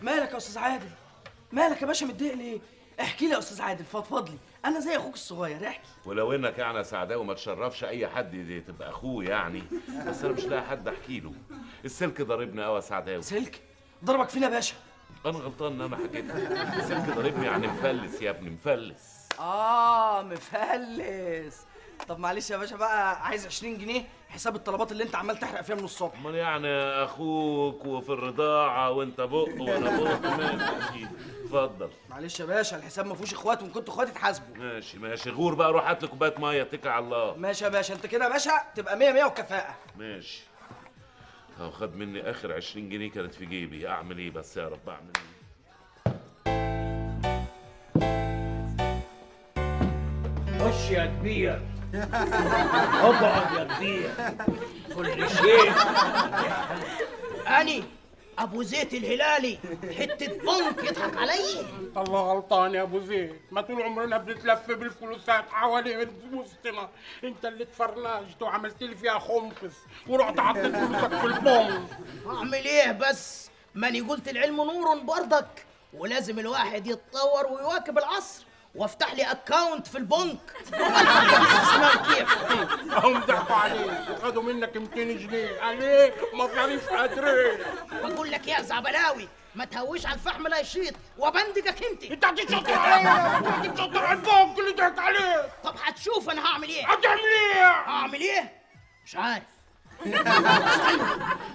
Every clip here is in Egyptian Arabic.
مالك يا استاذ عادل مالك يا باشا متضايق ليه احكي لي يا استاذ عادل فضفض لي انا زي اخوك الصغير احكي ولو انك يعني يا سعداوي ما تشرفش اي حد دي تبقى اخوه يعني بس انا مش لاقي حد احكي له السلك ضاربني قوي يا سعداوي سلك ضربك فينا يا باشا انا غلطان ان انا حكيت لك. السلك ضاربني يعني مفلس يا ابني مفلس اه مفلس طب معلش يا باشا بقى عايز 20 جنيه حساب الطلبات اللي انت عمال تحرق فيها من الصبح امال يعني اخوك وفي الرضاعه وانت بق وانا بق ماشي اكيد اتفضل معلش يا باشا الحساب ما فيهوش اخوات وان كنتوا اخوات اتحاسبوا ماشي ماشي غور بقى روح هات لي كوبايه ميه اتكل على الله ماشي يا باشا انت كده يا باشا تبقى 100 100 وكفاءه ماشي هو خد مني اخر 20 جنيه كانت في جيبي اعمل ايه بس يا رب اعمل ايه خش يا كبير اقعد يا كبير كل شيء أني أبو زيت الهلالي حتة بنك يضحك علي الله غلطان يا ابو زيد ما طول عمرنا بنتلف بالفلوسات حوالين وسطنا انت اللي اتفرنجت وعملت لي فيها خنفس ورحت حطيت فلوسك في البوم أعمل إيه بس ماني قلت العلم نور برضك ولازم الواحد يتطور ويواكب العصر وافتح لي اكاونت في البنك استثمار كيف هم ضحكوا عليك خدوا منك 200 جنيه عليك مصاريف قدرين بقول لك يا زعبلاوي ما تهويش على الفحم لا يشيط وبندقك انت انت هتتشطر عليا انت هتتشطر على البنك اللي ضحك عليك طب هتشوف انا هعمل ايه هتعمل ايه؟ هعمل ايه مش عارف استنى.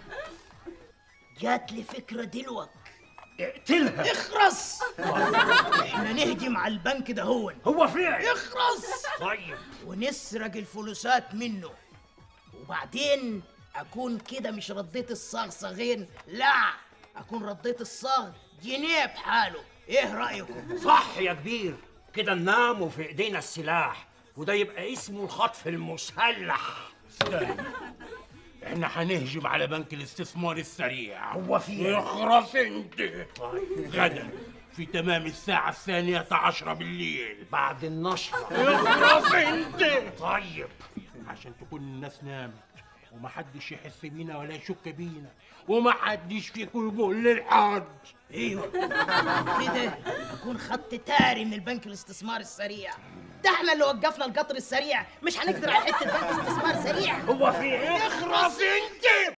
جات لي فكره دلوقتي اقتلها اخرس احنا نهجم على البنك ده هو هو فين اخرس طيب ونسرق الفلوسات منه وبعدين اكون كده مش رديت الصاغ صاغين لا اكون رديت الصاغ جنيه بحاله ايه رايكم صح يا كبير كده ننام وفي ايدينا السلاح وده يبقى اسمه الخطف المسلح استنى. احنا هنهجم على بنك الاستثمار السريع هو في إيه؟ يخرس انت غدا في تمام الساعة الثانية عشرة بالليل بعد النشرة يخرس انت طيب عشان تكون الناس نامت ومحدش يحس بينا ولا يشك بينا ومحدش فيكم يقول للحد ايوه كده اكون خدت تاري من البنك الاستثمار السريع ده احنا اللي وقفنا القطر السريع مش هنقدر على حته بنك استثمار سريع هو في ايه اخرس انت